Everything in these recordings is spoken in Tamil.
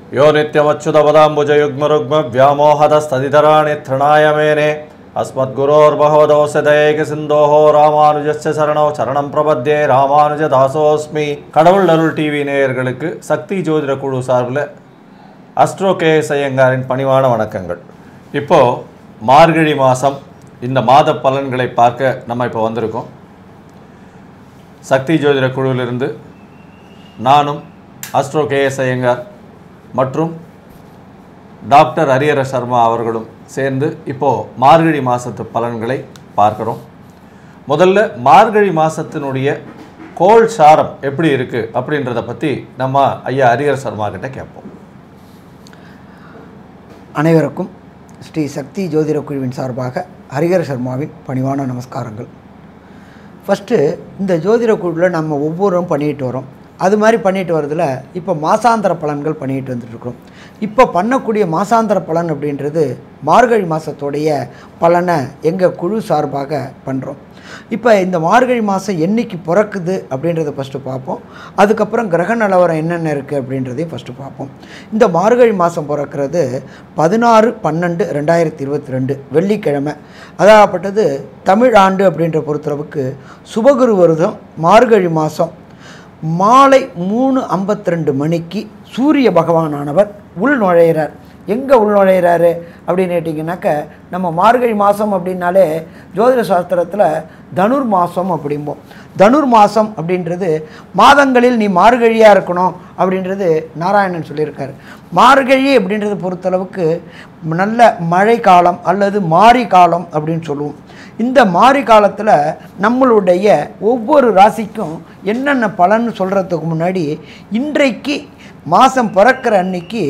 यो नित्यमच्युतपदाम्बुजयुग्मरुग्मव्यामोहदस्तदितराणि तृणाय मेने अस्मद्गुरोर्भगवतोऽस्य दयैकसिन्धोः ராமானுஜஸ்ய சரணோ சரணம் பிரபத்யே ராமானுஜதாசோஸ்மி கடவுள் அருள் டிவி நேயர்களுக்கு சக்தி ஜோதிட குழு சார்பில் அஸ்ட்ரோ கே எஸ் ஐயங்காரின் பணிவான வணக்கங்கள் இப்போ மார்கழி மாதம் இந்த மாத பலன்களை பார்க்க நம்ம இப்போ வந்திருக்கோம் சக்தி ஜோதிட குழுவிலிருந்து நானும் அஸ்ட்ரோ கே எஸ் ஐயங்கார் மற்றும் டாக்டர் ஹரியர சர்மா அவர்களும் சேர்ந்து இப்போது மார்கழி மாதத்து பலன்களை பார்க்குறோம் முதல்ல மார்கழி மாதத்தினுடைய கோல் சாரம் எப்படி இருக்குது அப்படின்றத பற்றி நம்ம ஐயா ஹரியர சர்மா கிட்ட கேட்போம் அனைவருக்கும் ஸ்ரீ சக்தி ஜோதிட குழுவின் சார்பாக ஹரிஹர சர்மாவின் பணிவான நமஸ்காரங்கள் ஃபஸ்ட்டு இந்த ஜோதிட குழுவில் நம்ம ஒவ்வொருவரும் பண்ணிட்டு வரோம் அது மாதிரி பண்ணிட்டு வரதுல இப்போ மாசாந்திர பலன்கள் பண்ணிட்டு வந்துட்டுருக்கோம் இப்போ பண்ணக்கூடிய மாசாந்திர பலன் அப்படின்றது மார்கழி மாதத்துடைய பலனை எங்கள் குழு சார்பாக பண்ணுறோம் இப்போ இந்த மார்கழி மாதம் என்னைக்கு பிறக்குது அப்படின்றத ஃபஸ்ட்டு பார்ப்போம் அதுக்கப்புறம் கிரக நிலவரம் என்னென்ன இருக்குது அப்படின்றதையும் ஃபஸ்ட்டு பார்ப்போம் இந்த மார்கழி மாதம் பிறக்கிறது பதினாறு பன்னெண்டு ரெண்டாயிரத்தி இருபத்தி ரெண்டு வெள்ளிக்கிழமை அதாகப்பட்டது தமிழ் ஆண்டு அப்படின்ற பொறுத்தளவுக்கு சுபகுரு வருடம் மார்கழி மாதம் மாலை மூணு ஐம்பத்தி ரெண்டு மணிக்கு சூரிய பகவானானவர் உள் நுழையிறார் எங்கே உள் நுழையிறாரு அப்படின்னு கேட்டிங்கனாக்க நம்ம மார்கழி மாதம் அப்படின்னாலே ஜோதிட சாஸ்திரத்தில் தனுர் மாதம் அப்படிம்போம் தனுர் மாதம் அப்படின்றது மாதங்களில் நீ மார்கழியாக இருக்கணும் அப்படின்றது நாராயணன் சொல்லியிருக்காரு மார்கழி அப்படின்றத பொறுத்தளவுக்கு நல்ல மழை காலம் அல்லது மாரி காலம் அப்படின்னு சொல்லுவோம் இந்த மாரி காலத்தில் நம்மளுடைய ஒவ்வொரு ராசிக்கும் என்னென்ன பலன் சொல்கிறதுக்கு முன்னாடி இன்றைக்கு மாதம் பிறக்கிற அன்னைக்கு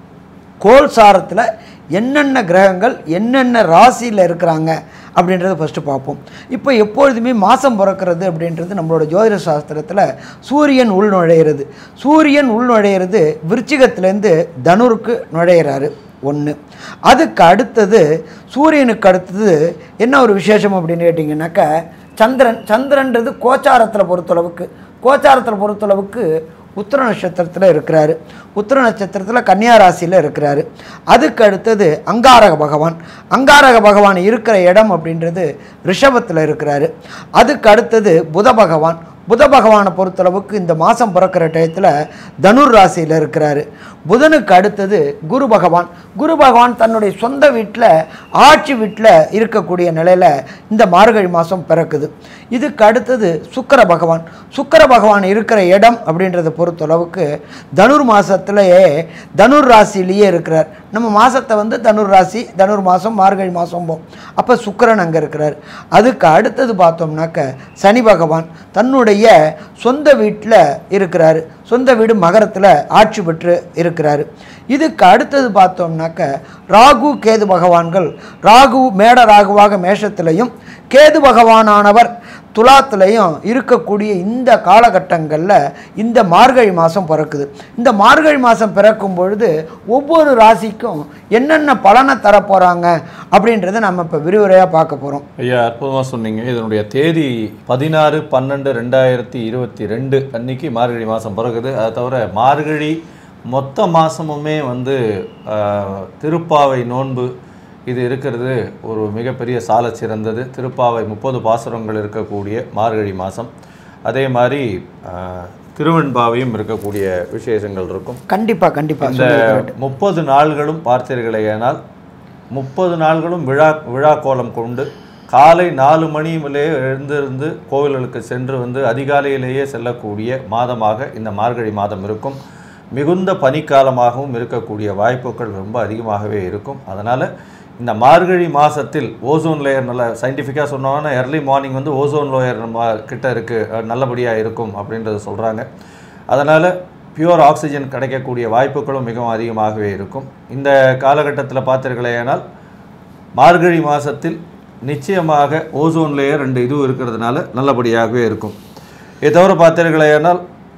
கோல் சாரத்தில் என்னென்ன கிரகங்கள் என்னென்ன ராசியில் இருக்கிறாங்க அப்படின்றத ஃபஸ்ட்டு பார்ப்போம் இப்போ எப்பொழுதுமே மாதம் பிறக்கிறது அப்படின்றது நம்மளோட ஜோதிட சாஸ்திரத்தில் சூரியன் உள் நுழையிறது சூரியன் உள் நுழையிறது விருச்சிகத்துலேருந்து தனுருக்கு நுழையிறாரு ஒன்று அதுக்கு அடுத்தது சூரியனுக்கு அடுத்தது என்ன ஒரு விசேஷம் அப்படின்னு கேட்டிங்கனாக்கா சந்திரன் சந்திரன்றது கோச்சாரத்தில் பொறுத்தளவுக்கு கோச்சாரத்தில் பொறுத்தளவுக்கு உத்திர நட்சத்திரத்தில் இருக்கிறாரு உத்திர நட்சத்திரத்தில் கன்னியா ராசியில் இருக்கிறாரு அதுக்கு அடுத்தது அங்காரக பகவான் அங்காரக பகவான் இருக்கிற இடம் அப்படின்றது ரிஷபத்தில் இருக்கிறாரு அதுக்கு அடுத்தது புத பகவான் புத பகவானை பொறுத்தளவுக்கு இந்த மாதம் பிறக்கிற டயத்தில் தனுர் ராசியில் இருக்கிறாரு புதனுக்கு அடுத்தது குரு பகவான் குரு பகவான் தன்னுடைய சொந்த வீட்டில் ஆட்சி வீட்டில் இருக்கக்கூடிய நிலையில் இந்த மார்கழி மாதம் பிறக்குது இதுக்கு அடுத்தது சுக்கர பகவான் சுக்கர பகவான் இருக்கிற இடம் அப்படின்றத பொறுத்தளவுக்கு தனுர் மாதத்துலேயே தனுர் ராசிலேயே இருக்கிறார் நம்ம மாதத்தை வந்து தனுர் ராசி தனுர் மாதம் மார்கழி மாதம் போம் அப்போ சுக்கரன் அங்கே இருக்கிறார் அதுக்கு அடுத்தது பார்த்தோம்னாக்க சனி பகவான் தன்னுடைய சொந்த வீட்டில் இருக்கிறாரு சொந்த வீடு மகரத்தில் ஆட்சி பெற்று இருக்கிறாரு இதுக்கு அடுத்தது பார்த்தோம்னாக்க ராகு கேது பகவான்கள் ராகு மேட ராகுவாக மேஷத்திலையும் கேது பகவானானவர் துலாத்துலையும் இருக்கக்கூடிய இந்த காலகட்டங்களில் இந்த மார்கழி மாதம் பிறக்குது இந்த மார்கழி மாதம் பிறக்கும் பொழுது ஒவ்வொரு ராசிக்கும் என்னென்ன பலனை தரப்போகிறாங்க அப்படின்றத நம்ம இப்போ விரிவுரையாக பார்க்க போகிறோம் ஐயா அற்புதமாக சொன்னீங்க இதனுடைய தேதி பதினாறு பன்னெண்டு ரெண்டாயிரத்தி இருபத்தி ரெண்டு அன்னைக்கு மார்கழி மாதம் பிறகுது அதை தவிர மார்கழி மொத்த மாதமுமே வந்து ஆஹ், திருப்பாவை நோன்பு இது இருக்கிறது ஒரு மிகப்பெரிய சால சிறந்தது திருப்பாவை முப்பது பாசுரங்கள் இருக்கக்கூடிய மார்கழி மாதம் அதே மாதிரி ஆஹ், திருவெண்பாவையும் இருக்கக்கூடிய விசேஷங்கள் இருக்கும் கண்டிப்பாக கண்டிப்பாக இந்த முப்பது நாள்களும் பார்த்தீர்களேயானால் முப்பது நாள்களும் விழா விழா கோலம் கொண்டு காலை நாலு மணியிலே எழுந்திருந்து கோவில்களுக்கு சென்று வந்து அதிகாலையிலேயே செல்லக்கூடிய மாதமாக இந்த மார்கழி மாதம் இருக்கும் மிகுந்த பனிக்காலமாகவும் இருக்கக்கூடிய வாய்ப்புகள் ரொம்ப அதிகமாகவே இருக்கும் அதனால் இந்த மார்கழி மாதத்தில் ஓசோன் லேயர் நல்ல சயின்டிஃபிக்காக சொன்னோன்னா early மார்னிங் வந்து ஓசோன் லேயர் நம்ம கிட்ட இருக்குது நல்லபடியாக இருக்கும் அப்படின்றத சொல்கிறாங்க அதனால் பியூர் ஆக்சிஜன் கிடைக்கக்கூடிய வாய்ப்புகளும் மிகவும் அதிகமாகவே இருக்கும் இந்த காலகட்டத்தில் பார்த்தீர்களேயானால் மார்கழி மாதத்தில் நிச்சயமாக ஓசோன் லேயர் ரெண்டு இதுவும் இருக்கிறதுனால நல்லபடியாகவே இருக்கும் இதை தவிர பார்த்தீர்களேயானால்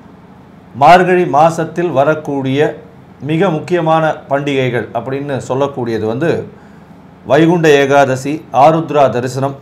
மார்கழி மாதத்தில் வரக்கூடிய மிக முக்கியமான பண்டிகைகள் அப்படின்னு சொல்லக்கூடியது வந்து வைகுண்ட ஏகாதசி ஆருத்ரா தரிசனம்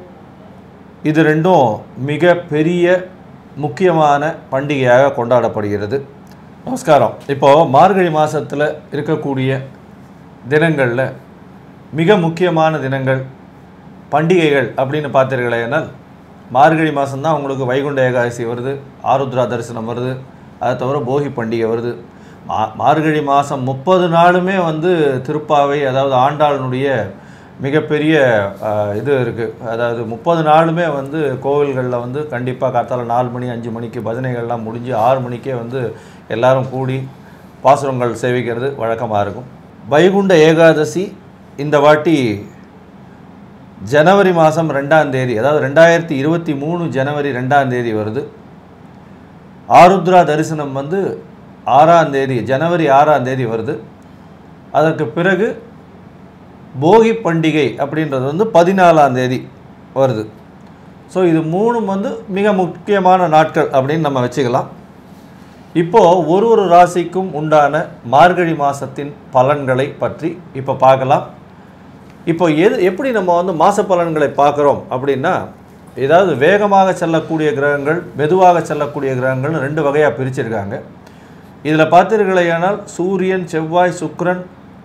இது ரெண்டும் மிக பெரிய முக்கியமான பண்டிகையாக கொண்டாடப்படுகிறது நமஸ்காரம் இப்போ மார்கழி மாசத்துல இருக்கக்கூடிய தினங்கள்ல மிக முக்கியமான தினங்கள் பண்டிகைகள் அப்படின்னு பார்த்தீர்களேனால் மார்கழி மாதம்தான் உங்களுக்கு வைகுண்ட ஏகாதசி வருது ஆருத்ரா தரிசனம் வருது அதை தவிர போகி பண்டிகை வருது மா மார்கழி மாதம் முப்பது நாளுமே வந்து திருப்பாவை அதாவது ஆண்டாளினுடைய மிகப்பெரிய ஆஹ், இது இருக்குது அதாவது முப்பது நாளுமே வந்து கோவில்களில் வந்து கண்டிப்பாக காத்தால நாலு மணி அஞ்சு மணிக்கு பஜனைகள்லாம் முடிஞ்சு ஆறு மணிக்கே வந்து எல்லாரும் கூடி பாசுரங்கள் சேவிக்கிறது வழக்கமாக இருக்கும் வைகுண்ட ஏகாதசி இந்த வாட்டி ஜனவரி மாதம் ரெண்டாம் தேதி அதாவது ரெண்டாயிரத்தி இருபத்தி மூணு ஜனவரி ரெண்டாம் தேதி வருது ஆருத்ரா தரிசனம் வந்து ஆறாம் தேதி ஜனவரி ஆறாம் தேதி வருது அதற்கு பிறகு போகி பண்டிகை அப்படின்றது வந்து பதினாலாம் தேதி வருது ஸோ இது மூணும் வந்து மிக முக்கியமான நாட்கள் அப்படின்னு நம்ம வச்சுக்கலாம் இப்போது ஒரு ஒரு ராசிக்கும் உண்டான மார்கழி மாதத்தின் பலன்களை பற்றி இப்போ பார்க்கலாம் இப்போ எது எப்படி நம்ம வந்து மாச பலன்களை பார்க்குறோம் அப்படின்னா ஏதாவது வேகமாக செல்லக்கூடிய கிரகங்கள் மெதுவாக செல்லக்கூடிய கிரகங்கள்னு ரெண்டு வகையாக பிரிச்சிருக்காங்க இதில் பார்த்தீர்களேயானால் சூரியன் செவ்வாய் சுக்கிரன்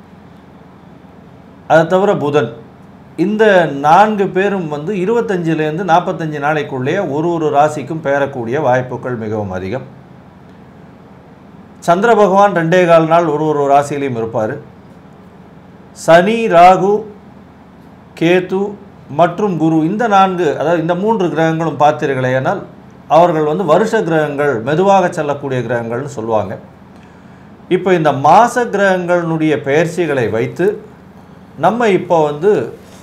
அதை தவிர புதன் இந்த நான்கு பேரும் வந்து இருபத்தஞ்சிலேருந்து நாற்பத்தஞ்சு நாளைக்குள்ளேயே ஒரு ஒரு ராசிக்கும் பெயரக்கூடிய வாய்ப்புகள் மிகவும் அதிகம் சந்திர பகவான் ரெண்டே கால் நாள் ஒரு ஒரு ராசியிலையும் இருப்பார் சனி ராகு கேது மற்றும் குரு இந்த நான்கு அதாவது இந்த மூன்று கிரகங்களும் பார்த்தீர்களேயானால் அவர்கள் வந்து வருஷ கிரகங்கள் மெதுவாக செல்லக்கூடிய கிரகங்கள்னு சொல்லுவாங்க இப்போ இந்த மாச கிரகங்களுடைய பெயர்ச்சிகளை வைத்து நம்ம இப்போ வந்து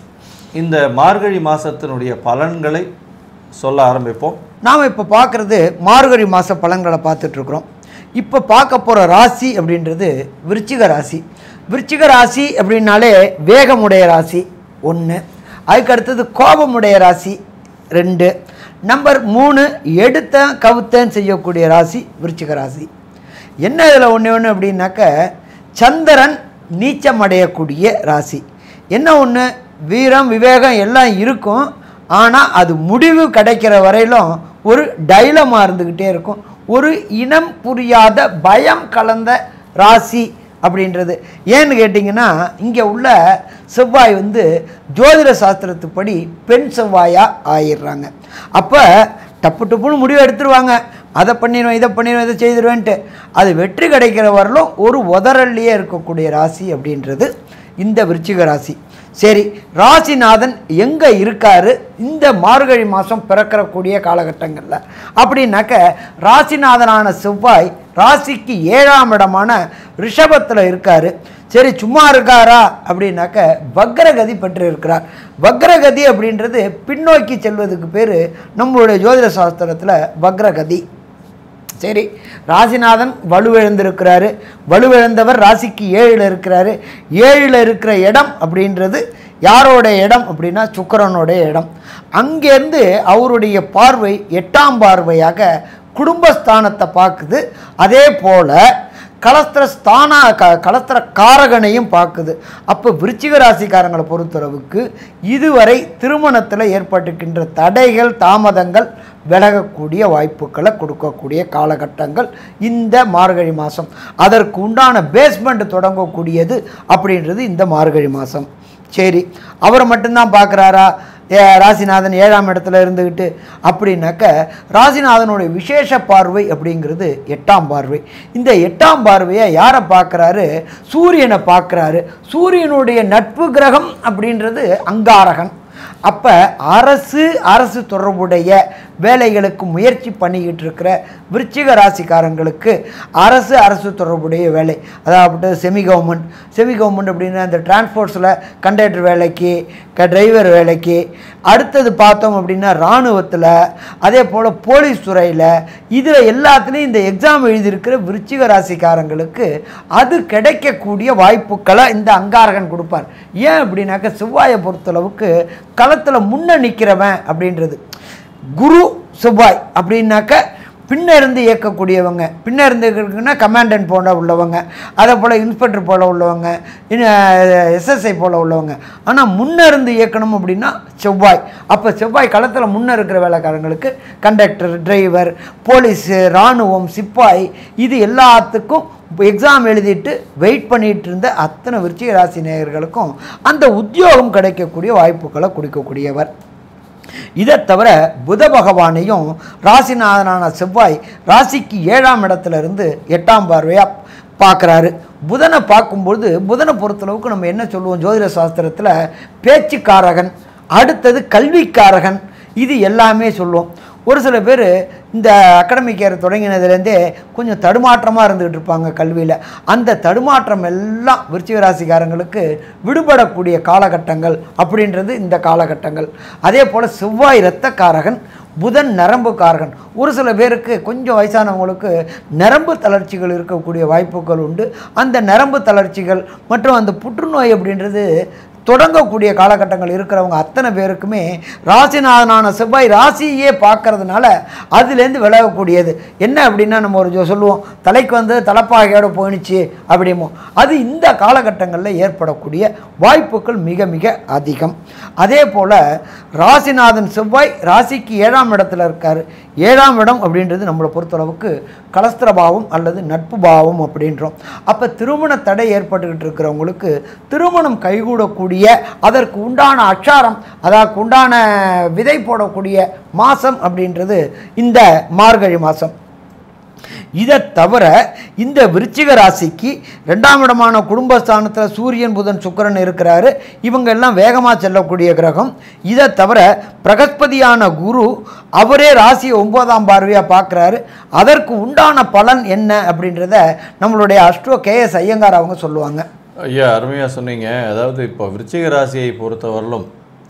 இந்த மார்கழி மாதத்தினுடைய பலன்களை சொல்ல ஆரம்பிப்போம் நாம் இப்போ பார்க்குறது மார்கழி மாத பலன்களை பார்த்துட்ருக்குறோம் இப்போ பார்க்க போகிற ராசி அப்படின்றது விருச்சிக ராசி விருச்சிக ராசி அப்படின்னாலே வேகமுடைய ராசி ஒன்று அதுக்கு அடுத்தது கோபமுடைய ராசி ரெண்டு நம்பர் மூணு எடுத்த கவுத்தன் செய்யக்கூடிய ராசி விருச்சிக ராசி என்ன இதில் ஒன்று ஒன்று அப்படின்னாக்க சந்திரன் நீச்சம் அடையக்கூடிய ராசி என்ன ஒன்று வீரம் விவேகம் எல்லாம் இருக்கும் ஆனால் அது முடிவு கிடைக்கிற வரையிலும் ஒரு டைலமாக இருந்துக்கிட்டே இருக்கும் ஒரு இனம் புரியாத பயம் கலந்த ராசி அப்படின்றது ஏன்னு கேட்டிங்கன்னா இங்கே உள்ள செவ்வாய் வந்து ஜோதிட சாஸ்திரத்துப்படி பெண் செவ்வாயாக ஆயிடுறாங்க அப்போ டப்பு டப்புன்னு முடிவு எடுத்துருவாங்க அதை பண்ணிடுவேன் இதை பண்ணிடுவேன் இதை செய்திருவேன்ட்டு அது வெற்றி கிடைக்கிற வரலும் ஒரு உதறல்லையே இருக்கக்கூடிய ராசி அப்படின்றது இந்த விருச்சிக ராசி சரி ராசிநாதன் எங்கே இருக்காரு இந்த மார்கழி மாதம் பிறக்கக்கூடிய காலகட்டங்களில் அப்படின்னாக்க ராசிநாதனான செவ்வாய் ராசிக்கு ஏழாம் இடமான ரிஷபத்தில் இருக்கார் சரி சும்மா இருக்காரா அப்படின்னாக்க வக்ரகதி பெற்று இருக்கிறார் வக்ரகதி அப்படின்றது பின்னோக்கி செல்வதுக்கு பேர் நம்மளுடைய ஜோதிட சாஸ்திரத்தில் வக்ரகதி சரி ராசிநாதன் வலுவிழந்திருக்கிறாரு வலுவிழந்தவர் ராசிக்கு ஏழில் இருக்கிறாரு ஏழில் இருக்கிற இடம் அப்படின்றது யாரோட இடம் அப்படின்னா சுக்கிரனுடைய இடம் அங்கேருந்து அவருடைய பார்வை எட்டாம் பார்வையாக குடும்பஸ்தானத்தை பார்க்குது அதே போல் கலஸ்திர ஸ்தான க கலஸ்திர காரகனையும் பார்க்குது அப்போ விருச்சிக ராசிக்காரங்களை பொறுத்தளவுக்கு இதுவரை திருமணத்தில் ஏற்பட்டிருக்கின்ற தடைகள் தாமதங்கள் விலகக்கூடிய வாய்ப்புகளை கொடுக்கக்கூடிய காலகட்டங்கள் இந்த மார்கழி மாதம் அதற்கு உண்டான பேஸ்மெண்ட் தொடங்கக்கூடியது அப்படின்றது இந்த மார்கழி மாதம் சரி அவரை மட்டும்தான் பார்க்குறாரா ஏ, ராசிநாதன் ஏழாம் இடத்துல இருந்துக்கிட்டு அப்படின்னாக்க ராசிநாதனுடைய விசேஷ பார்வை அப்படிங்கிறது எட்டாம் பார்வை இந்த எட்டாம் பார்வையை யாரை பார்க்குறாரு சூரியனை பார்க்குறாரு சூரியனுடைய நட்பு கிரகம் அப்படின்றது அங்காரகன் அப்போ அரசு அரசு தொடர்புடைய வேலைகளுக்கு முயற்சி பண்ணிக்கிட்டு இருக்கிற விருச்சிக ராசிக்காரங்களுக்கு அரசு அரசு தொடர்புடைய வேலை அதாவது செமி கவர்மெண்ட் செமி கவர்மெண்ட் அப்படின்னா இந்த டிரான்ஸ்போர்ட்ஸில் கண்டக்டர் வேலைக்கு க டிரைவர் வேலைக்கு அடுத்தது பார்த்தோம் அப்படின்னா இராணுவத்தில் அதே போல் போலீஸ் துறையில் இதில் எல்லாத்துலேயும் இந்த எக்ஸாம் எழுதியிருக்கிற விருச்சிக ராசிக்காரங்களுக்கு அது கிடைக்கக்கூடிய வாய்ப்புகளை இந்த அங்காரகன் கொடுப்பார் ஏன் அப்படின்னாக்க செவ்வாயை பொறுத்தளவுக்கு களத்தில் முன்ன நிற்கிறவன் அப்படின்றது குரு செவ்வாய் அப்படின்னாக்க பின்ன இருந்து இயக்கக்கூடியவங்க பின்ன இருந்து இருக்குன்னா கமாண்டன்ட் போல உள்ளவங்க அதே போல் இன்ஸ்பெக்டர் போல உள்ளவங்க எஸ்எஸ்ஐ போல உள்ளவங்க ஆனால் முன்ன இருந்து இயக்கணும் அப்படின்னா செவ்வாய் அப்போ செவ்வாய் களத்தில் முன்ன இருக்கிற வேலைக்காரங்களுக்கு கண்டக்டர் டிரைவர் போலீஸு இராணுவம் சிப்பாய் இது எல்லாத்துக்கும் எக்ஸாம் எழுதிட்டு வெயிட் பண்ணிட்டு இருந்த அத்தனை விருச்சிக ராசி நேயர்களுக்கும் அந்த உத்தியோகம் கிடைக்கக்கூடிய வாய்ப்புகளை கொடுக்கக்கூடியவர் இதை தவிர புத பகவானையும் ராசிநாதனான செவ்வாய் ராசிக்கு ஏழாம் இடத்துல இருந்து எட்டாம் பார்வையாக பார்க்குறாரு புதனை பார்க்கும்பொழுது புதனை பொறுத்தளவுக்கு நம்ம என்ன சொல்லுவோம் ஜோதிட சாஸ்திரத்தில் பேச்சுக்காரகன் அடுத்தது கல்விக்காரகன் இது எல்லாமே சொல்லுவோம் ஒரு சில பேர் இந்த அகாடமிக் இயர் தொடங்கினதுலேருந்தே கொஞ்சம் தடுமாற்றமாக இருந்துகிட்டு இருப்பாங்க கல்வியில் அந்த தடுமாற்றம் எல்லாம் விருச்சிக ராசிக்காரங்களுக்கு விடுபடக்கூடிய காலகட்டங்கள் அப்படின்றது இந்த காலகட்டங்கள் அதே போல் செவ்வாய் இரத்தக்காரகன் புதன் நரம்புக்காரகன் ஒரு சில பேருக்கு கொஞ்சம் வயசானவங்களுக்கு நரம்பு தளர்ச்சிகள் இருக்கக்கூடிய வாய்ப்புகள் உண்டு அந்த நரம்பு தளர்ச்சிகள் மற்றும் அந்த புற்றுநோய் அப்படின்றது தொடங்கக்கூடிய காலகட்டங்கள் இருக்கிறவங்க அத்தனை பேருக்குமே ராசிநாதனான செவ்வாய் ராசியே பார்க்கறதுனால அதுலேருந்து விலகக்கூடியது என்ன அப்படின்னா நம்ம ஒரு ஜோ- சொல்லுவோம் தலைக்கு வந்து தலைப்பாகையோட போயிடுச்சு அப்படிமோ அது இந்த காலகட்டங்களில் ஏற்படக்கூடிய வாய்ப்புகள் மிக மிக அதிகம் அதே போல் ராசிநாதன் செவ்வாய் ராசிக்கு ஏழாம் இடத்துல இருக்கார் ஏழாம் இடம் அப்படின்றது நம்மளை பொறுத்தளவுக்கு கலஸ்திர பாவம் அல்லது நட்பு பாவம் அப்படின்றோம் அப்போ திருமண தடை ஏற்பட்டுக்கிட்டு இருக்கிறவங்களுக்கு திருமணம் கைகூடக்கூடிய அதற்கு உண்டான அச்சாரம் அதற்கு உண்டான விதை போடக்கூடிய மாதம் அப்படின்றது இந்த மார்கழி மாதம் இதை தவிர இந்த விருச்சிக ராசிக்கு ரெண்டாம் இடமான குடும்பஸ்தானத்தில் சூரியன் புதன் சுக்கிரன் இருக்கிறாரு இவங்க எல்லாம் வேகமாக செல்லக்கூடிய கிரகம் இதை தவிர பிரகஸ்பதியான குரு அவரே ராசியை ஒன்பதாம் பார்வையாக பார்க்குறாரு அதற்கு உண்டான பலன் என்ன அப்படின்றத நம்மளுடைய அஷ்டோ கே எஸ் ஐயங்கார் அவங்க சொல்லுவாங்க ஐயா அருமையாக சொன்னீங்க அதாவது இப்போ விருச்சிக ராசியை பொறுத்தவரையிலும்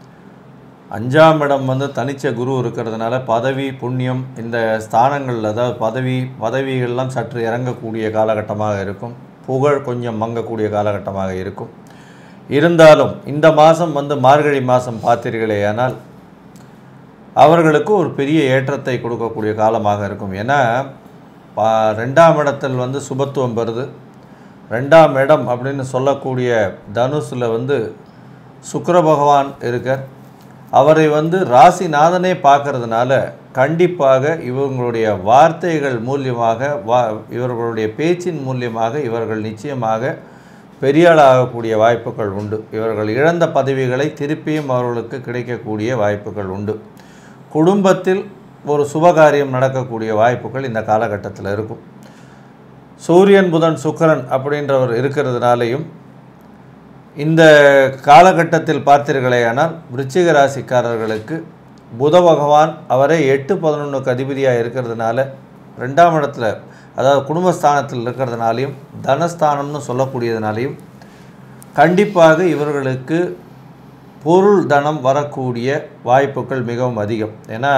அஞ்சாம் இடம் வந்து தனிச்ச குரு இருக்கிறதுனால பதவி புண்ணியம் இந்த ஸ்தானங்கள் அதாவது பதவி பதவிகள்லாம் சற்று இறங்கக்கூடிய காலகட்டமாக இருக்கும் புகழ் கொஞ்சம் மங்கக்கூடிய காலகட்டமாக இருக்கும் இருந்தாலும் இந்த மாதம் வந்து மார்கழி மாதம் பார்த்தீர்களேயானால் அவர்களுக்கு ஒரு பெரிய ஏற்றத்தை கொடுக்கக்கூடிய காலமாக இருக்கும் ஏன்னா பா ரெண்டாம் இடத்தில் வந்து சுபத்துவம் பெறுது ரெண்டாம் இடம் அப்படின்னு சொல்லக்கூடிய தனுசில் வந்து சுக்கிர பகவான் இருக்கார் அவரை வந்து ராசிநாதனே பார்க்கறதுனால கண்டிப்பாக இவங்களுடைய வார்த்தைகள் மூலியமாக வா இவர்களுடைய பேச்சின் மூலியமாக இவர்கள் நிச்சயமாக பெரியாளாகக்கூடிய வாய்ப்புகள் உண்டு இவர்கள் இழந்த பதவிகளை திருப்பியும் அவர்களுக்கு கிடைக்கக்கூடிய வாய்ப்புகள் உண்டு குடும்பத்தில் ஒரு சுபகாரியம் நடக்கக்கூடிய வாய்ப்புகள் இந்த காலகட்டத்தில் இருக்கும் சூரியன் புதன் சுக்கிரன் அப்படின்றவர் இருக்கிறதுனாலையும் இந்த காலகட்டத்தில் பார்த்தீர்களேயானால் விருச்சிக ராசிக்காரர்களுக்கு புத பகவான் அவரே எட்டு பதினொன்றுக்கு அதிபதியாக இருக்கிறதுனால ரெண்டாம் இடத்துல அதாவது குடும்பஸ்தானத்தில் இருக்கிறதுனாலையும் தனஸ்தானம்னு சொல்லக்கூடியதுனாலையும் கண்டிப்பாக இவர்களுக்கு பொருள் தனம் வரக்கூடிய வாய்ப்புகள் மிகவும் அதிகம் ஏன்னா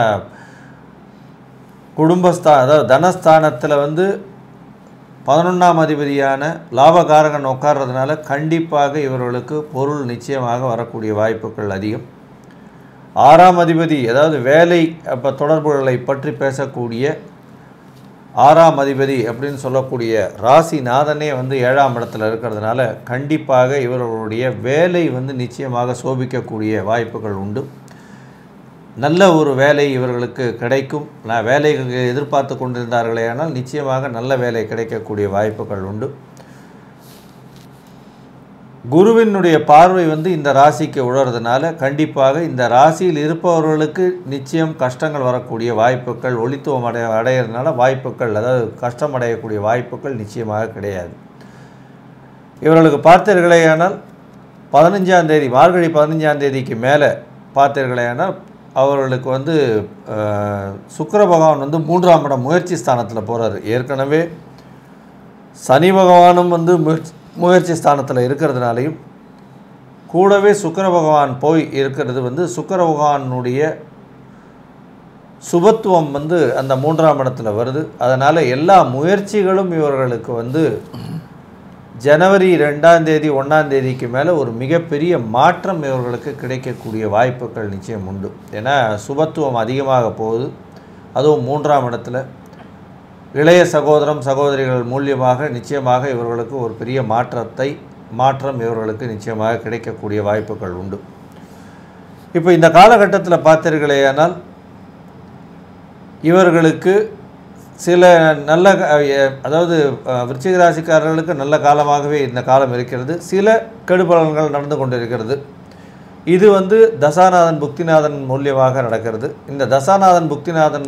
குடும்பஸ்தா அதாவது தனஸ்தானத்தில் வந்து பதினொன்றாம் அதிபதியான லாபகாரகன் உட்கார்றதுனால கண்டிப்பாக இவர்களுக்கு பொருள் நிச்சயமாக வரக்கூடிய வாய்ப்புகள் அதிகம் ஆறாம் அதிபதி அதாவது வேலை அப்போ தொடர்புகளை பற்றி பேசக்கூடிய ஆறாம் அதிபதி அப்படின்னு சொல்லக்கூடிய ராசிநாதனே வந்து ஏழாம் இடத்துல இருக்கிறதுனால கண்டிப்பாக இவர்களுடைய வேலை வந்து நிச்சயமாக சோபிக்கக்கூடிய வாய்ப்புகள் உண்டு நல்ல ஒரு வேலை இவர்களுக்கு கிடைக்கும் நான் வேலைகளுக்கு எதிர்பார்த்து கொண்டிருந்தார்களே ஆனால் நிச்சயமாக நல்ல வேலை கிடைக்கக்கூடிய வாய்ப்புகள் உண்டு குருவினுடைய பார்வை வந்து இந்த ராசிக்கு உழறதுனால கண்டிப்பாக இந்த ராசியில் இருப்பவர்களுக்கு நிச்சயம் கஷ்டங்கள் வரக்கூடிய வாய்ப்புகள் ஒளித்துவம் அடைய அடையிறதுனால வாய்ப்புகள் அதாவது கஷ்டம் அடையக்கூடிய வாய்ப்புகள் நிச்சயமாக கிடையாது இவர்களுக்கு பார்த்தீர்களேயானால் பதினஞ்சாம் தேதி மார்கழி பதினஞ்சாம் தேதிக்கு மேலே பார்த்தீர்களேயானால் அவர்களுக்கு வந்து அஹ், சுக்கிர பகவான் வந்து மூன்றாம் இடம் முயற்சி ஸ்தானத்தில் போகிறாரு ஏற்கனவே சனி பகவானும் வந்து முயற்சி முயற்சி ஸ்தானத்தில் இருக்கிறதுனாலையும் கூடவே சுக்கிர பகவான் போய் இருக்கிறது வந்து சுக்கிர பகவானுடைய சுபத்துவம் வந்து அந்த மூன்றாம் இடத்துல வருது அதனால் எல்லா முயற்சிகளும் இவர்களுக்கு வந்து ஜனவரி ரெண்டாம் தேதி ஒன்றாம் தேதிக்கு மேலே ஒரு மிகப்பெரிய மாற்றம் இவர்களுக்கு கிடைக்கக்கூடிய வாய்ப்புகள் நிச்சயம் உண்டு ஏன்னா சுபத்துவம் அதிகமாக போகுது அதுவும் மூன்றாம் இடத்துல இளைய சகோதரம் சகோதரிகள் மூலியமாக நிச்சயமாக இவர்களுக்கு ஒரு பெரிய மாற்றத்தை மாற்றம் இவர்களுக்கு நிச்சயமாக கிடைக்கக்கூடிய வாய்ப்புகள் உண்டு இப்போ இந்த காலகட்டத்தில் பார்த்தீர்களேயானால் இவர்களுக்கு சில நல்ல க- எ- அதாவது அஹ், விருச்சிக ராசிக்காரர்களுக்கு நல்ல காலமாகவே இந்த காலம் இருக்கிறது சில கெடுபலன்கள் நடந்து கொண்டிருக்கிறது இது வந்து தசாநாதன் புக்திநாதன் மூலியமாக நடக்கிறது இந்த தசாநாதன் புக்திநாதன்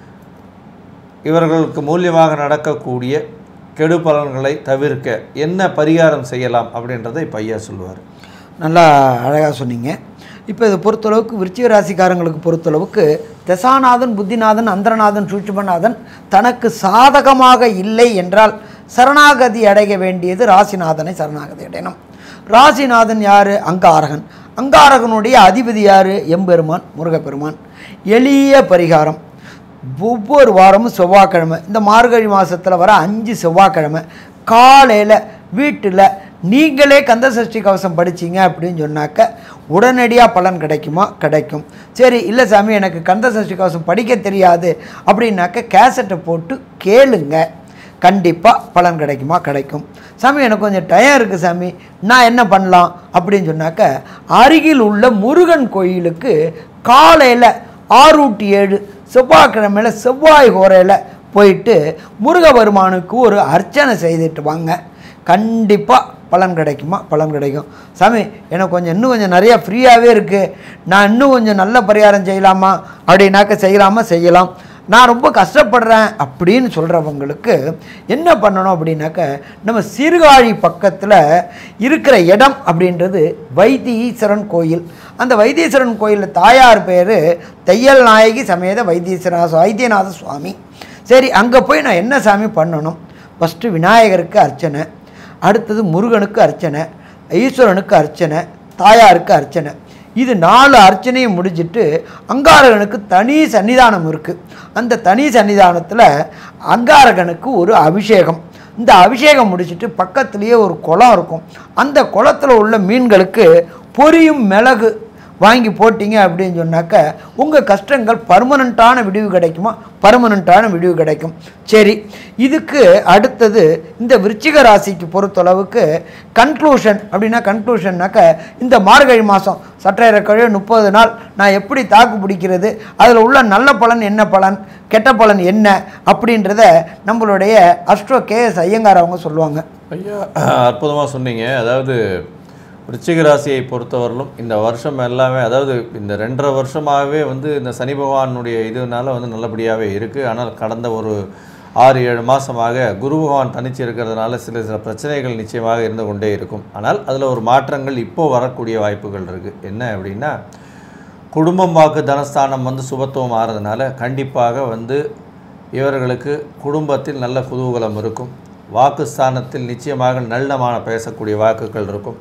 இவர்களுக்கு மூலியமாக நடக்கக்கூடிய கெடு பலன்களை தவிர்க்க என்ன பரிகாரம் செய்யலாம் அப்படின்றதை இப்போ ஐயா சொல்லுவார் நல்லா அழகாக சொன்னீங்க இப்போ இதை பொறுத்தளவுக்கு விருச்சிக ராசிக்காரங்களுக்கு பொறுத்தளவுக்கு தசாநாதன் புத்திநாதன் அந்தரநாதன் சூட்சுமநாதன் தனக்கு சாதகமாக இல்லை என்றால் சரணாகதி அடைய வேண்டியது ராசிநாதனை சரணாகதி அடையணும் ராசிநாதன் யார் அங்காரகன் அங்காரகனுடைய அதிபதி யார் எம்பெருமான் முருகப்பெருமான் எளிய பரிகாரம் ஒவ்வொரு வாரமும் செவ்வாய்க்கிழமை இந்த மார்கழி மாதத்தில் வர அஞ்சு செவ்வாய்க்கிழமை காலையில் வீட்டில் நீங்களே கந்த சஷ்டி கவசம் படிச்சீங்க அப்படின்னு சொன்னாக்க உடனடியாக பலன் கிடைக்குமா கிடைக்கும் சரி இல்லை சாமி எனக்கு கந்த சஷ்டி கவசம் படிக்க தெரியாது அப்படின்னாக்க கேசட்டை போட்டு கேளுங்க கண்டிப்பாக பலன் கிடைக்குமா கிடைக்கும் சாமி எனக்கு கொஞ்சம் டயம் இருக்குது சாமி நான் என்ன பண்ணலாம் அப்படின்னு சொன்னாக்க அருகில் உள்ள முருகன் கோயிலுக்கு காலையில் ஆறு டு ஏழு செவ்வாய்க்கிழமையில் செவ்வாய் ஹோரையில் போயிட்டு முருகபெருமானுக்கு ஒரு அர்ச்சனை செய்துட்டு வாங்க கண்டிப்பாக பலன் கிடைக்குமா பலன் கிடைக்கும் சாமி எனக்கு கொஞ்சம் இன்னும் கொஞ்சம் நிறையா ஃப்ரீயாகவே இருக்குது நான் இன்னும் கொஞ்சம் நல்ல பரிகாரம் செய்யலாமா அப்படின்னாக்க செய்யலாமா செய்யலாம் நான் ரொம்ப கஷ்டப்படுறேன் அப்படின்னு சொல்கிறவங்களுக்கு என்ன பண்ணணும் அப்படின்னாக்க நம்ம சீர்காழி பக்கத்தில் இருக்கிற இடம் அப்படின்றது வைத்தீஸ்வரன் கோயில் அந்த வைத்தீஸ்வரன் கோயிலில் தாயார் பேர் தையல் நாயகி சமேத வைத்தீஸ்வரா வைத்தியநாத சுவாமி சரி அங்கே போய் நான் என்ன சாமி பண்ணணும் ஃபஸ்ட்டு விநாயகருக்கு அர்ச்சனை அடுத்தது முருகனுக்கு அர்ச்சனை ஈஸ்வரனுக்கு அர்ச்சனை தாயாருக்கு அர்ச்சனை இது நாலு அர்ச்சனையும் முடிஞ்சிட்டு அங்காரகனுக்கு தனி சன்னிதானம் இருக்குது அந்த தனி சன்னிதானத்தில் அங்காரகனுக்கு ஒரு அபிஷேகம் இந்த அபிஷேகம் முடிச்சிட்டு பக்கத்துலேயே ஒரு குளம் இருக்கும் அந்த குளத்தில் உள்ள மீன்களுக்கு பொரியும் மிளகு வாங்கி போட்டீங்க அப்படின்னு சொன்னாக்க உங்கள் கஷ்டங்கள் பர்மனண்ட்டான விடிவு கிடைக்குமா பர்மனண்ட்டான விடிவு கிடைக்கும் சரி இதுக்கு அடுத்தது இந்த விருச்சிக ராசிக்கு பொறுத்தளவுக்கு கன்க்ளூஷன் அப்படின்னா கன்க்ளூஷன்னாக்க இந்த மார்கழி மாதம் சற்றையரை கழிவு முப்பது நாள் நான் எப்படி தாக்கு பிடிக்கிறது அதில் உள்ள நல்ல பலன் என்ன பலன் கெட்ட பலன் என்ன அப்படின்றத நம்மளுடைய அஸ்ட்ரோ கே எஸ் ஐயங்கார் அவங்க சொல்லுவாங்க ஐயா அற்புதமாக சொன்னீங்க அதாவது விருச்சிக ராசியை பொறுத்தவரையிலும் இந்த வருஷம் எல்லாமே அதாவது இந்த ரெண்டரை வருஷமாகவே வந்து இந்த சனி பகவானுடைய இதுனால வந்து நல்லபடியாகவே இருக்குது ஆனால் கடந்த ஒரு ஆறு ஏழு மாதமாக குரு பகவான் தனிச்சு இருக்கிறதுனால சில சில பிரச்சனைகள் நிச்சயமாக இருந்து கொண்டே இருக்கும் ஆனால் அதில் ஒரு மாற்றங்கள் இப்போ வரக்கூடிய வாய்ப்புகள் இருக்குது என்ன அப்படின்னா குடும்பம் வாக்கு தனஸ்தானம் வந்து சுபத்துவம் ஆறதுனால கண்டிப்பாக வந்து இவர்களுக்கு குடும்பத்தில் நல்ல குதூகலம் இருக்கும் வாக்குஸ்தானத்தில் நிச்சயமாக நல்லமான பேசக்கூடிய வாக்குகள் இருக்கும்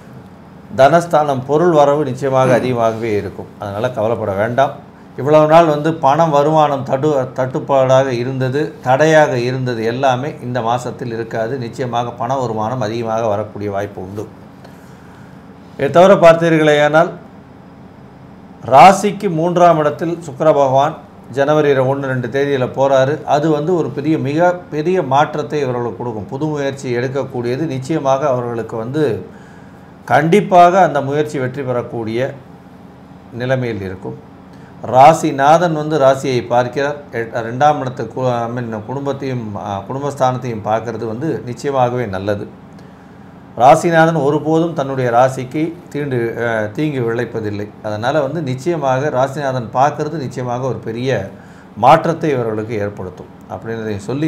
தனஸ்தானம் பொருள் வரவு நிச்சயமாக அதிகமாகவே இருக்கும் அதனால் கவலைப்பட வேண்டாம் இவ்வளவு நாள் வந்து பணம் வருமானம் தடு தட்டுப்பாடாக இருந்தது தடையாக இருந்தது எல்லாமே இந்த மாதத்தில் இருக்காது நிச்சயமாக பண வருமானம் அதிகமாக வரக்கூடிய வாய்ப்பு உண்டு இதை தவிர பார்த்தீர்களேயானால் ராசிக்கு மூன்றாம் இடத்தில் சுக்கிர பகவான் ஜனவரி ஒன்று ரெண்டு தேதியில் போகிறாரு அது வந்து ஒரு பெரிய மிக பெரிய மாற்றத்தை இவர்களுக்கு கொடுக்கும் புது முயற்சி எடுக்கக்கூடியது நிச்சயமாக அவர்களுக்கு வந்து கண்டிப்பாக அந்த முயற்சி வெற்றி பெறக்கூடிய நிலைமையில் இருக்கும் ராசிநாதன் வந்து ராசியை பார்க்கிறார் எ- ரெண்டாம் இடத்து கு ஐ மீன் குடும்பத்தையும் ஆ, குடும்பஸ்தானத்தையும் பார்க்கறது வந்து நிச்சயமாகவே நல்லது ராசிநாதன் ஒருபோதும் தன்னுடைய ராசிக்கு தீண்டு அஹ், தீங்கு விளைப்பதில்லை அதனால் வந்து நிச்சயமாக ராசிநாதன் பார்க்கறது நிச்சயமாக ஒரு பெரிய மாற்றத்தை இவர்களுக்கு ஏற்படுத்தும் அப்படின்றதை சொல்லி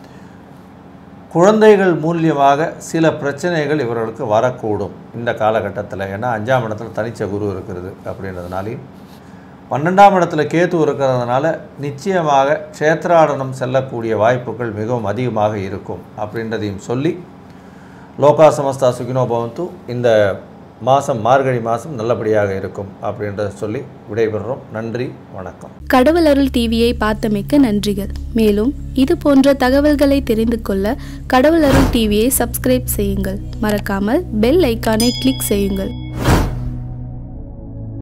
குழந்தைகள் மூலியமாக சில பிரச்சனைகள் இவர்களுக்கு வரக்கூடும் இந்த காலகட்டத்தில் ஏன்னா அஞ்சாம் இடத்துல தனிச்ச குரு இருக்கிறது அப்படின்றதுனாலையும் பன்னெண்டாம் இடத்துல கேத்து இருக்கிறதுனால நிச்சயமாக க்ஷேத்ராடனம் செல்லக்கூடிய வாய்ப்புகள் மிகவும் அதிகமாக இருக்கும் அப்படின்றதையும் சொல்லி லோகா சமஸ்தா சுகினோ பவந்து இந்த மாதம் மார்கழி மாதம் நல்லபடியாக இருக்கும் அப்படின்றத சொல்லி விடைபெறுறோம் நன்றி வணக்கம் கடவுள் அருள் டிவியை பார்த்தமைக்க நன்றிகள் மேலும் இது போன்ற தகவல்களை தெரிந்து கொள்ள கடவுள் அருள் டிவியை சப்ஸ்கிரைப் செய்யுங்கள் மறக்காமல் பெல் ஐக்கானை கிளிக் செய்யுங்கள்